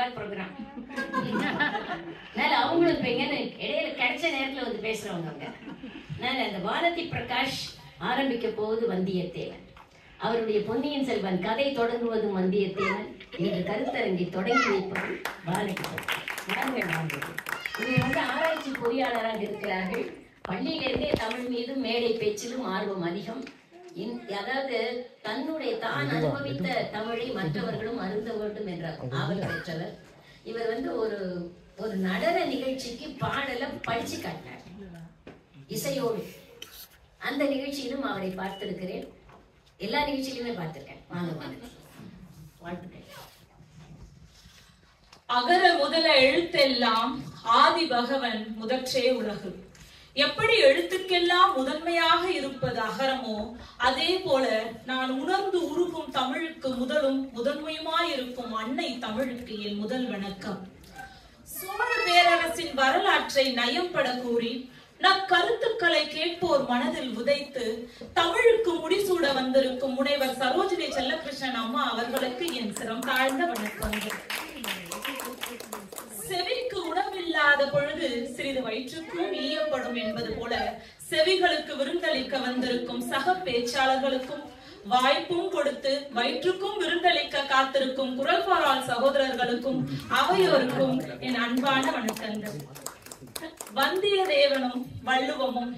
ஏதாவது ப்ரோக்ராம் அதனால அவங்களும் இப்ப எங்கன்னு இடையில கிடைச்ச நேரத்துல வந்து பேசுறவங்க அவங்க அதனால அந்த வானதி பிரகாஷ் ஆரம்பிக்க போவது வந்தியத்தேவன் அவருடைய பொன்னியின் செல்வன் கதை தொடங்குவதும் வந்தியத்தேவன் இன்று கருத்தரங்கை தொடங்கி வைப்பதும் வானதி பிரகாஷ் வாருங்கள் வாருங்கள் இவர் வந்து ஆராய்ச்சி பொறியாளராக இருக்கிறார்கள் பள்ளியிலிருந்தே தமிழ் மீது மேடை பேச்சிலும் ஆர்வம் அதிகம் இன்- அதாவது தன்னுடைய தான் அனுபவித்த தமிழை மற்றவர்களும் அருந்த வேண்டும் என்ற ஆவல் பெற்றவர் இவர் வந்து ஒரு ஒரு நடன நிகழ்ச்சிக்கு பாடல படிச்சு காட்டினார் இசையோடு அந்த நிகழ்ச்சியிலும் அவரை பார்த்திருக்கிறேன் எல்லா நிகழ்ச்சியிலுமே பார்த்திருக்கேன் வாங்க வாங்க வாழ்த்துக்கள் அகர முதல எழுத்தெல்லாம் ஆதி பகவன் முதற்றே உலகு எப்படி எழுத்துக்கெல்லாம் முதன்மையாக இருப்பது அகரமோ அதே போல நான் உணர்ந்து உருகும் தமிழுக்கு முதலும் முதன்மையுமாயிருக்கும் அன்னை தமிழுக்கு என் முதல் வணக்கம் சோழ பேரரசின் வரலாற்றை நயம்பட கூறி நக்கருத்துக்களை கேட்போர் மனதில் உதைத்து தமிழுக்கு முடிசூட வந்திருக்கும் முனைவர் சரோஜினி செல்லகிருஷ்ணன் அம்மா அவர்களுக்கு என் சிரம் தாழ்ந்த வணக்கங்கள் செவிக்கு உணவில்லாத பொழுது சிறிது வயிற்றுக்கும் ஈயப்படும் என்பது போல செவிகளுக்கு விருந்தளிக்க வந்திருக்கும் சக பேச்சாளர்களுக்கும் வாய்ப்பும் கொடுத்து வயிற்றுக்கும் விருந்தளிக்க காத்திருக்கும் குரல்பாரால் சகோதரர்களுக்கும் அவையோருக்கும் என் அன்பான வணக்கங்கள் வந்தியத்தேவனும் வள்ளுவமும்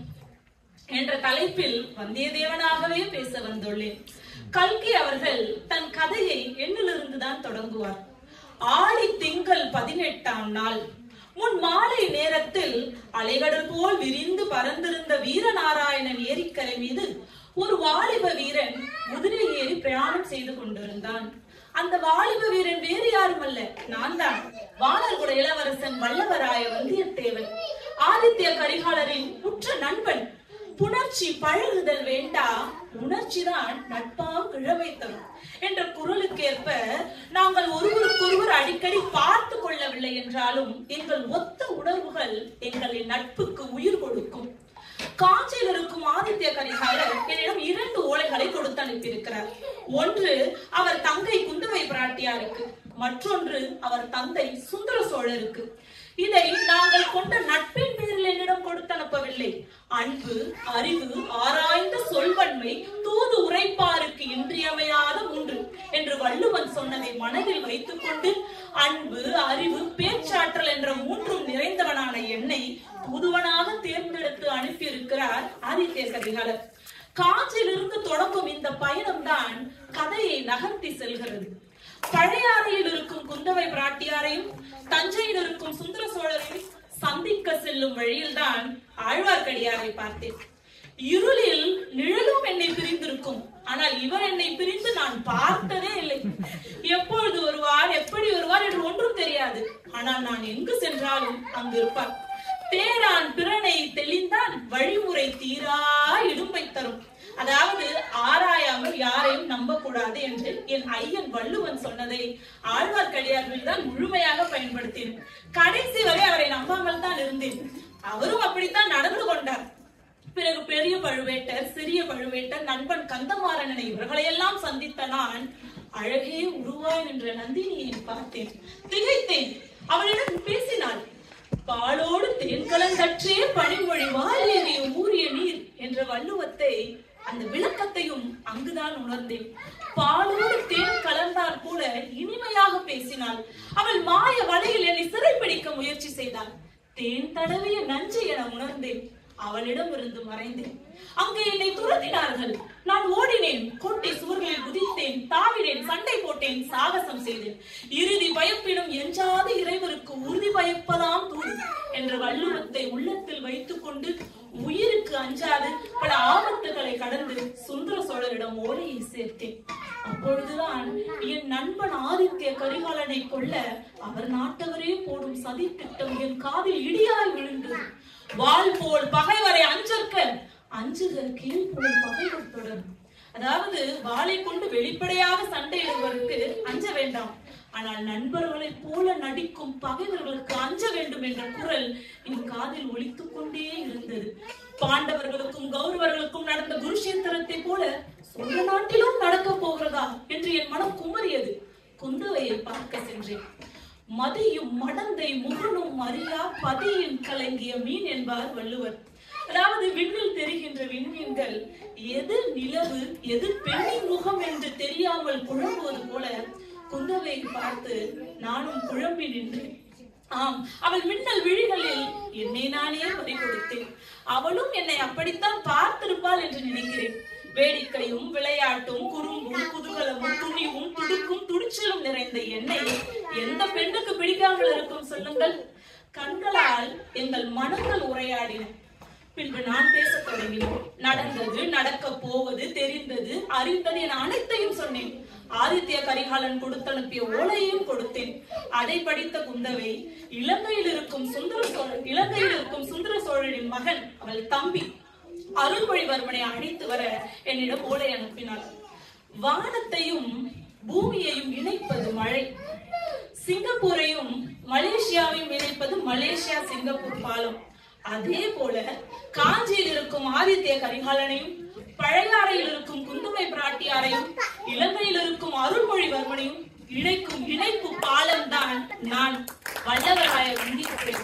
என்ற தலைப்பில் வந்தியத்தேவனாகவே பேச வந்துள்ளேன் கல்கி அவர்கள் தன் கதையை எண்ணிலிருந்து தான் தொடங்குவார் ஆடி திங்கள் பதினெட்டாம் நாள் முன் மாலை நேரத்தில் அலைகடல் போல் விரிந்து பறந்திருந்த வீரநாராயணன் ஏரிக்கரை மீது ஒரு வாலிப வீரன் குதிரை ஏறி பிரயாணம் செய்து கொண்டிருந்தான் அந்த வாலிப வீரன் வேறு யாரும் அல்ல நான் தான் வானர்குட இளவரசன் வல்லவராய வந்தியத்தேவன் ஆதித்ய கரிகாலரின் உற்ற நண்பன் புணர்ச்சி பழகுதல் வேண்டா உணர்ச்சிதான் நட்பாம் கிழமை தரும் என்ற குரலுக்கேற்ப நாங்கள் ஒருவருக்கொருவர் அடிக்கடி பார்த்து கொள்ளவில்லை என்றாலும் எங்கள் ஒத்த உணர்வுகள் எங்களின் நட்புக்கு உயிர் கொடுக்கும் காஞ்சியில் இருக்கும் ஆதித்ய கரிகாலர் என்னிடம் இரண்டு ஓலைகளை கொடுத்து அனுப்பியிருக்கிறார் ஒன்று அவர் தங்கை குந்தவை பிராட்டியாருக்கு மற்றொன்று அவர் தந்தை சுந்தர சோழருக்கு இதை நாங்கள் கொண்ட நட்பின் பேரில் என்னிடம் கொடுத்து அனுப்பவில்லை அன்பு அறிவு ஆராய்ந்த சொல்வன்மை தூது உரைப்பாருக்கு இன்றியமையாத ஒன்று என்று வள்ளுவன் சொன்னதை மனதில் வைத்துக் கொண்டு அன்பு அறிவு பேச்சாற்றல் என்ற மூன்றும் நிறைந்தவனான என்னை தூதுவனாக தேர்ந்தெடுத்து அனுப்பியிருக்கிறார் ஆதித்ய கரிகாலர் காஞ்சியிலிருந்து தொடங்கும் இந்த பயணம்தான் கதையை நகர்த்தி செல்கிறது பழையாறையில் இருக்கும் குந்தவை பிராட்டியாரையும் தஞ்சையில் இருக்கும் சுந்தர சோழரையும் சந்திக்க செல்லும் வழியில்தான் ஆழ்வார்க்கடியாரை பார்த்தேன் இருளில் நிழலும் என்னை பிரிந்திருக்கும் ஆனால் இவர் என்னை பிரிந்து நான் பார்த்ததே இல்லை எப்பொழுது வருவார் எப்படி வருவார் என்று ஒன்றும் தெரியாது ஆனால் நான் எங்கு சென்றாலும் அங்கு இருப்பார் தேரான் பிறனை தெளிந்தான் வழிமுறை தீரா இடும்பை தரும் அதாவது ஆராயாமல் யாரையும் நம்ப கூடாது என்று என் ஐயன் வள்ளுவன் சொன்னதை ஆழ்வார்க்கடியார்கள் தான் முழுமையாக பயன்படுத்தினேன் கடைசி வரை அவரை நம்பாமல் தான் இருந்தேன் அவரும் அப்படித்தான் நடந்து கொண்டார் பிறகு பெரிய பழுவேட்டர் சிறிய பழுவேட்டர் நண்பன் கந்தமாறனனை இவர்களையெல்லாம் சந்தித்த நான் அழகே உருவாய் நின்ற நந்தினியை பார்த்தேன் திகைத்தேன் அவளிடம் பேசினாள் பாலோடு தேன் கலந்தற்றே பனிமொழி வாரியேறிய ஊறிய நீர் என்ற வள்ளுவத்தை அந்த விளக்கத்தையும் அங்குதான் உணர்ந்தேன் பாலோடு தேன் கலந்தால் போல இனிமையாக பேசினாள் அவள் மாய வலையில் என்னை சிறைப்பிடிக்க முயற்சி செய்தாள் தேன் தடவிய நஞ்சு என உணர்ந்தேன் அவளிடம் இருந்து மறைந்தேன் அங்கே என்னை துரத்தினார்கள் நான் ஓடினேன் கோட்டை சுவர்களில் குதித்தேன் தாவினேன் சண்டை போட்டேன் சாகசம் செய்தேன் இறுதி பயப்பினும் எஞ்சாத இறைவருக்கு உறுதி பயப்பதாம் தூது என்ற வள்ளுவத்தை உள்ளத்தில் வைத்துக் கொண்டு உயிருக்கு அஞ்சாது பல ஆபத்துகளை கடந்து சுந்தர சோழரிடம் ஓலையை சேர்த்தேன் அப்பொழுதுதான் என் நண்பன் ஆதித்ய கரிகாலனை கொல்ல அவர் நாட்டவரே போடும் சதி திட்டம் என் காதில் இடியாய் விழுந்தது வாள் போல் பகைவரை அஞ்சற்க அஞ்சுக கீழ் போல் பகைவர் தொடரும் அதாவது வாளை கொண்டு வெளிப்படையாக சண்டையிடுவதற்கு அஞ்ச வேண்டாம் ஆனால் நண்பர்களைப் போல நடிக்கும் பகைவர்களுக்கு அஞ்ச வேண்டும் என்ற குரல் என் காதில் ஒலித்துக் கொண்டே இருந்தது பாண்டவர்களுக்கும் கௌரவர்களுக்கும் நடந்த குருஷேத்திரத்தை போல சோழ நாட்டிலும் நடக்க போகிறதா என்று என் மனம் குமரியது குந்தவையை பார்க்க சென்றேன் மதியும் மடந்தை முகனும் அறியா பதியின் கலங்கிய மீன் என்பார் வள்ளுவர் அதாவது விண்ணில் தெரிகின்ற விண்மீன்கள் எது நிலவு எது பெண்ணின் முகம் என்று தெரியாமல் குழம்புவது போல குந்தவை பார்த்து நானும் குழம்பி நின்றேன் ஆம் அவள் மின்னல் விழிகளில் என்னை நானே பறி கொடுத்தேன் அவளும் என்னை அப்படித்தான் பார்த்திருப்பாள் என்று நினைக்கிறேன் வேடிக்கையும் விளையாட்டும் குறும்பும் குதூகலமும் துணிவும் துடுக்கும் துடிச்சலும் நிறைந்த என்னை எந்த பெண்ணுக்கு பிடிக்காமல் இருக்கும் சொல்லுங்கள் கண்களால் எங்கள் மனங்கள் உரையாடின பின்பு நான் பேசத் தொடங்கினேன் நடந்தது நடக்க போவது தெரிந்தது அறிந்தது என அனைத்தையும் சொன்னேன் ஆதித்ய கரிகாலன் கொடுத்தனுப்பிய ஓலையையும் கொடுத்தேன் அதை படித்த குந்தவை இலங்கையில் இருக்கும் சுந்தர சோழன் இலங்கையில் இருக்கும் சுந்தர சோழனின் மகன் அவள் தம்பி அருள்மொழிவர்மனை அழைத்து வர என்னிடம் ஓலை அனுப்பினாள் வானத்தையும் பூமியையும் இணைப்பது மழை சிங்கப்பூரையும் மலேசியாவையும் இணைப்பது மலேசியா சிங்கப்பூர் பாலம் அதே போல காஞ்சியில் இருக்கும் ஆதித்ய கரிகாலனையும் பழையாறையில் இருக்கும் குந்துமை பிராட்டியாரையும் இலங்கையில் இருக்கும் அருள்மொழிவர்மனையும் இணைக்கும் இணைப்பு பாலம் தான் நான் வல்லவராய வந்திருக்கிறேன்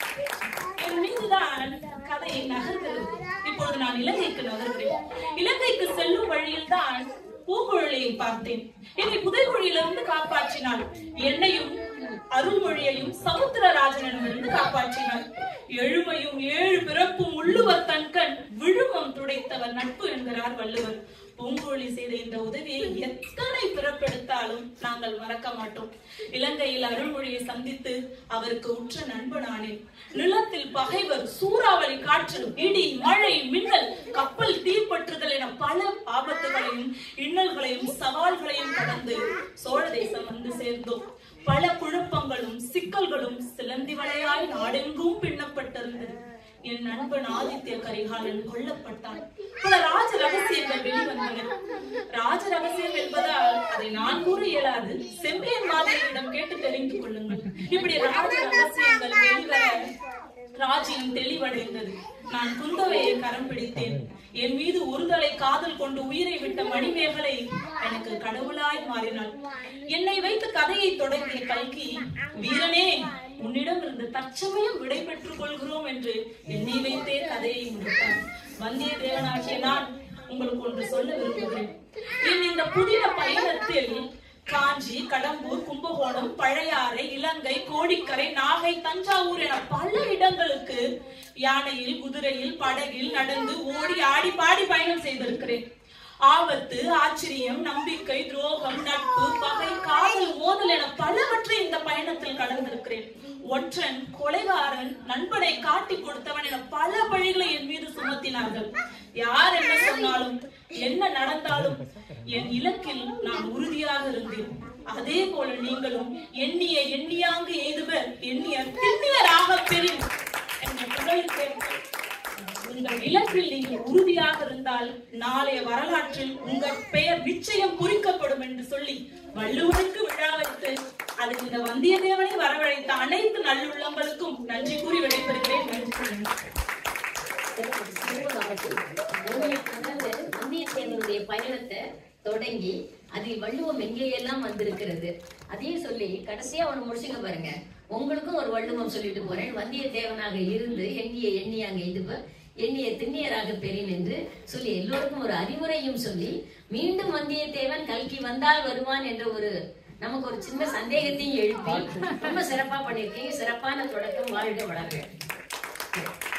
என் மீதுதான் கதை நகர்கிறது இப்பொழுது நான் இலங்கைக்கு நகர்கிறேன் இலங்கைக்கு செல்லும் வழியில் தான் பூங்குழலியை பார்த்தேன் என்னை புதைகுழியிலிருந்து காப்பாற்றினாள் என்னையும் அருள்மொழியையும் சமுத்திரராஜனிடமிருந்து காப்பாற்றினாள் எழுமையும் ஏழு பிறப்பும் உள்ளுவர் தன்கண் விழுமம் துடைத்தவர் நட்பு என்கிறார் வள்ளுவர் பூங்குழலி செய்த இந்த உதவியை எத்தனை பிறப்பெடுத்தாலும் நாங்கள் மறக்க மாட்டோம் இலங்கையில் அருள்மொழியை சந்தித்து அவருக்கு உற்ற நண்பனானேன் நிலத்தில் பகைவர் சூறாவளி காற்று இடி மழை மின்னல் கப்பல் தீப்பற்றுதல் என பல ஆபத்துகளையும் இன்னல்களையும் சவால்களையும் கடந்து சோழ தேசம் வந்து சேர்ந்தோம் பல குழப்பங்களும் சிக்கல்களும் சிலந்தி வளையாய் நாடெங்கும் பின்னப்பட்டிருந்தது என் நண்பன் ஆதித்ய கரிகாலன் கொல்லப்பட்டான் பல ராஜ ரகசியங்கள் வெளிவந்தன ராஜ ரகசியம் என்பதால் அதை நான் கூற இயலாது செம்பியன் மாதிரியிடம் கேட்டு தெரிந்து கொள்ளுங்கள் இப்படி ராஜ ரகசியங்கள் வெளிவர ராஜ்யம் தெளிவடைந்தது நான் குந்தவையை கரம் பிடித்தேன் என் மீது ஒருதலை காதல் கொண்டு உயிரை விட்ட மணிமேகலை எனக்கு கடவுளாய் மாறினாள் என்னை வைத்து கதையை தொடங்கிய கல்கி வீரனே உன்னிடம் இருந்து தற்சமயம் விடை பெற்றுக் கொள்கிறோம் என்று என்னை வைத்தே கதையை முடித்தார் வந்தியத்தேவனாகிய நான் உங்களுக்கு ஒன்று சொல்ல விரும்புகிறேன் என் இந்த புதிய பயணத்தில் காஞ்சி கடம்பூர் கும்பகோணம் பழையாறை இலங்கை கோடிக்கரை நாகை தஞ்சாவூர் என பல இடங்களுக்கு யானையில் குதிரையில் படகில் நடந்து ஓடி ஆடி பாடி பயணம் செய்திருக்கிறேன் ஆபத்து ஆச்சரியம் நம்பிக்கை துரோகம் நட்பு பகை காதல் மோதல் என பலவற்றை இந்த பயணத்தில் கடந்திருக்கிறேன் ஒற்றன் கொலைகாரன் நண்பனை காட்டி கொடுத்தவன் என பல பழிகளை என் மீது சுமத்தினார்கள் யார் என்ன சொன்னாலும் என்ன நடந்தாலும் என் இலக்கில் நான் உறுதியாக இருந்தேன் அதே போல நீங்களும் எண்ணிய எண்ணியாங்கு எய்துவர் எண்ணிய திண்ணியராக பெறும் என்ற புகழில் சேர்த்து உங்கள் இலக்கில் நீங்கள் உறுதியாக இருந்தால் நாளைய வரலாற்றில் உங்கள் பெயர் நிச்சயம் குறிக்கப்படும் என்று சொல்லி வள்ளுவருக்கு விழா வைத்து அது இந்த வந்தியத்தேவனை வரவழைத்த அனைத்து நல்லுள்ளங்களுக்கும் நன்றி கூறி விடைபெறுகிறேன் நன்றி உங்களுக்கு வந்து வந்தியத்தேவனுடைய பயணத்தை தொடங்கி அதில் வள்ளுவம் எங்கேயெல்லாம் வந்திருக்கிறது அதையும் சொல்லி கடைசியா ஒண்ணு முடிச்சுங்க பாருங்க உங்களுக்கும் ஒரு வள்ளுவம் சொல்லிட்டு போறேன் வந்தியத்தேவனாக இருந்து எண்ணிய எண்ணியாங்க இதுவ எண்ணிய திண்ணியராக பெறின் என்று சொல்லி எல்லோருக்கும் ஒரு அறிவுரையும் சொல்லி மீண்டும் வந்தியத்தேவன் கல்கி வந்தால் வருவான் என்ற ஒரு நமக்கு ஒரு சின்ன சந்தேகத்தையும் எழுப்பி ரொம்ப சிறப்பா பண்ணிருக்கீங்க சிறப்பான தொடக்கம் வாழ்க வளர்க